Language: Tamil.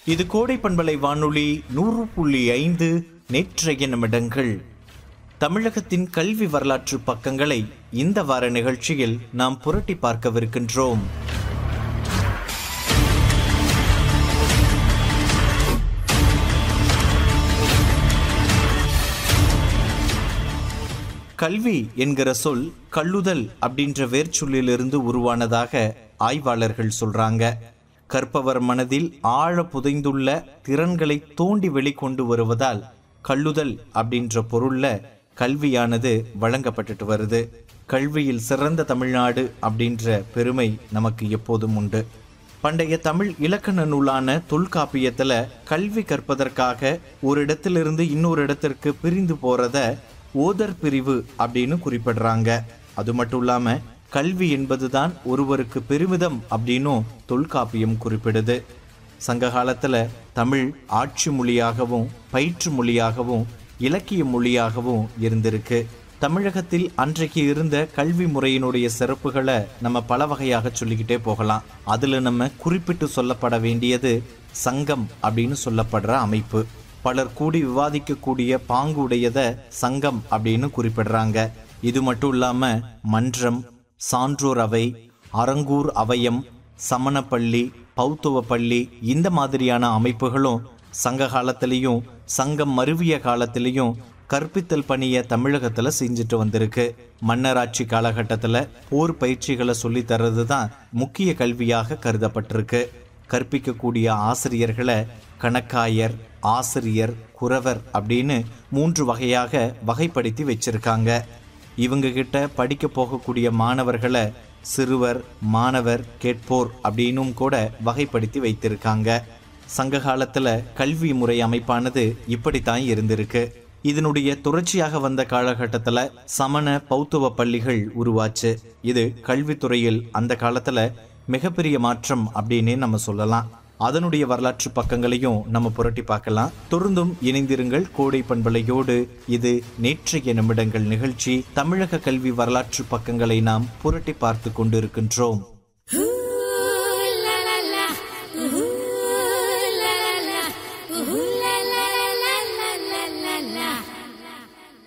இது கோடை பண்பலை வானொலி நூறு புள்ளி ஐந்து நேற்றைய நிமிடங்கள் தமிழகத்தின் கல்வி வரலாற்று பக்கங்களை இந்த வார நிகழ்ச்சியில் நாம் புரட்டி பார்க்கவிருக்கின்றோம் கல்வி என்கிற சொல் கல்லுதல் அப்படின்ற வேர்ச்சொல்லிலிருந்து உருவானதாக ஆய்வாளர்கள் சொல்றாங்க கற்பவர் மனதில் ஆழ புதைந்துள்ள திறன்களை தோண்டி வெளிக்கொண்டு வருவதால் கல்லுதல் அப்படின்ற பொருள்ல கல்வியானது வழங்கப்பட்டுட்டு வருது கல்வியில் சிறந்த தமிழ்நாடு அப்படின்ற பெருமை நமக்கு எப்போதும் உண்டு பண்டைய தமிழ் இலக்கண நூலான தொல்காப்பியத்துல கல்வி கற்பதற்காக ஒரு இடத்திலிருந்து இன்னொரு இடத்திற்கு பிரிந்து போறத ஓதர் பிரிவு அப்படின்னு குறிப்பிடுறாங்க அது மட்டும் இல்லாம கல்வி என்பதுதான் ஒருவருக்கு பெருமிதம் அப்படின்னும் தொல்காப்பியம் குறிப்பிடுது சங்க காலத்துல தமிழ் ஆட்சி மொழியாகவும் பயிற்று மொழியாகவும் இலக்கிய மொழியாகவும் இருந்திருக்கு தமிழகத்தில் அன்றைக்கு இருந்த கல்வி முறையினுடைய சிறப்புகளை நம்ம பல வகையாக சொல்லிக்கிட்டே போகலாம் அதுல நம்ம குறிப்பிட்டு சொல்லப்பட வேண்டியது சங்கம் அப்படின்னு சொல்லப்படுற அமைப்பு பலர் கூடி விவாதிக்கக்கூடிய பாங்கு உடையத சங்கம் அப்படின்னு குறிப்பிடுறாங்க இது மட்டும் இல்லாம மன்றம் சான்றோர் அவை அரங்கூர் அவயம் சமணப்பள்ளி பௌத்துவ பள்ளி இந்த மாதிரியான அமைப்புகளும் சங்க காலத்திலையும் சங்கம் மருவிய காலத்திலையும் கற்பித்தல் பணியை தமிழகத்துல செஞ்சுட்டு வந்திருக்கு மன்னராட்சி காலகட்டத்துல போர் பயிற்சிகளை சொல்லி தர்றது தான் முக்கிய கல்வியாக கருதப்பட்டிருக்கு கற்பிக்கக்கூடிய ஆசிரியர்களை கணக்காயர் ஆசிரியர் குறவர் அப்படின்னு மூன்று வகையாக வகைப்படுத்தி வச்சிருக்காங்க இவங்க கிட்ட படிக்க போகக்கூடிய மாணவர்களை சிறுவர் மாணவர் கேட்போர் அப்படின்னும் கூட வகைப்படுத்தி வைத்திருக்காங்க சங்க காலத்துல கல்வி முறை அமைப்பானது இப்படித்தான் இருந்திருக்கு இதனுடைய தொடர்ச்சியாக வந்த காலகட்டத்துல சமண பௌத்துவ பள்ளிகள் உருவாச்சு இது கல்வித்துறையில் அந்த காலத்துல மிகப்பெரிய மாற்றம் அப்படின்னே நம்ம சொல்லலாம் அதனுடைய வரலாற்று பக்கங்களையும் நம்ம புரட்டி பார்க்கலாம் தொடர்ந்தும் இணைந்திருங்கள் கோடை பண்பலையோடு இது நேற்றைய நிமிடங்கள் நிகழ்ச்சி தமிழக கல்வி வரலாற்று பக்கங்களை நாம் புரட்டி பார்த்து கொண்டிருக்கின்றோம்